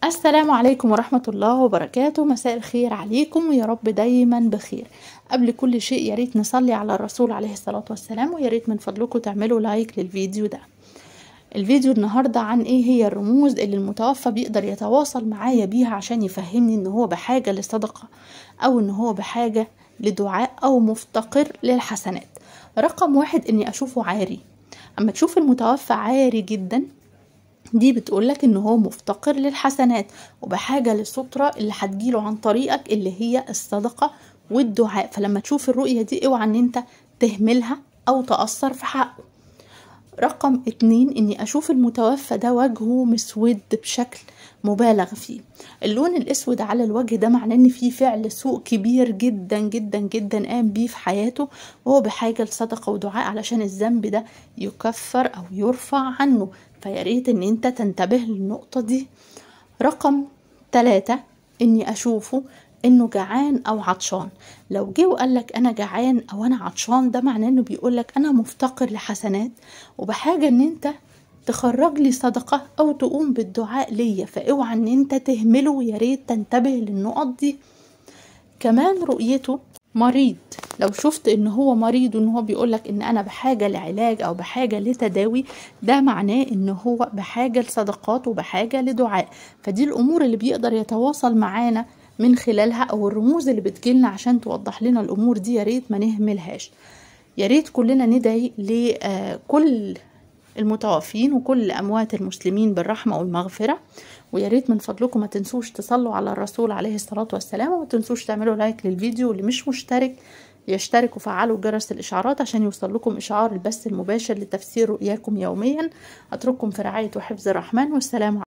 السلام عليكم ورحمة الله وبركاته مساء الخير عليكم ويا رب دايما بخير قبل كل شيء يا ريت نصلي على الرسول عليه الصلاة والسلام ويا ريت من فضلكم تعملوا لايك للفيديو ده الفيديو النهاردة عن ايه هي الرموز اللي المتوفى بيقدر يتواصل معايا بيها عشان يفهمني ان هو بحاجة لصدقة او ان هو بحاجة لدعاء او مفتقر للحسنات رقم واحد اني اشوفه عاري اما تشوف المتوفى عاري جدا دي بتقولك ان هو مفتقر للحسنات وبحاجة للسترة اللي هتجيله عن طريقك اللي هي الصدقة والدعاء فلما تشوف الرؤية دي اوعى ان انت تهملها او تأثر في حقه رقم اتنين اني اشوف المتوفى ده وجهه مسود بشكل مبالغ فيه اللون الاسود على الوجه ده معناه ان في فعل سوء كبير جدا جدا جدا قام بيه في حياته وهو بحاجه لصدقه ودعاء علشان الذنب ده يكفر او يرفع عنه فيا ريت ان انت تنتبه للنقطه دي رقم ثلاثة اني اشوفه انه جعان او عطشان لو جه وقال لك انا جعان او انا عطشان ده معناه انه بيقول لك انا مفتقر لحسنات وبحاجه ان انت تخرج لي صدقه او تقوم بالدعاء ليا فاوعى ان انت تهمله ويا ريت تنتبه للنقط دي كمان رؤيته مريض لو شفت ان هو مريض وان هو بيقولك ان انا بحاجة لعلاج او بحاجة لتداوي ده معناه ان هو بحاجة لصدقات وبحاجة لدعاء فدي الامور اللي بيقدر يتواصل معانا من خلالها او الرموز اللي بتجيلنا عشان توضح لنا الامور دي يا ريت ما نهملهاش يا ريت كلنا ندعي لكل المتوفين وكل اموات المسلمين بالرحمه والمغفره ويا ريت من فضلكم ما تنسوش تصلوا على الرسول عليه الصلاه والسلام وما تنسوش تعملوا لايك للفيديو اللي مش مشترك يشترك وفعلوا جرس الإشعارات عشان يوصل لكم إشعار البث المباشر لتفسير رؤياكم يوميا أترككم في رعاية وحفظ الرحمن والسلام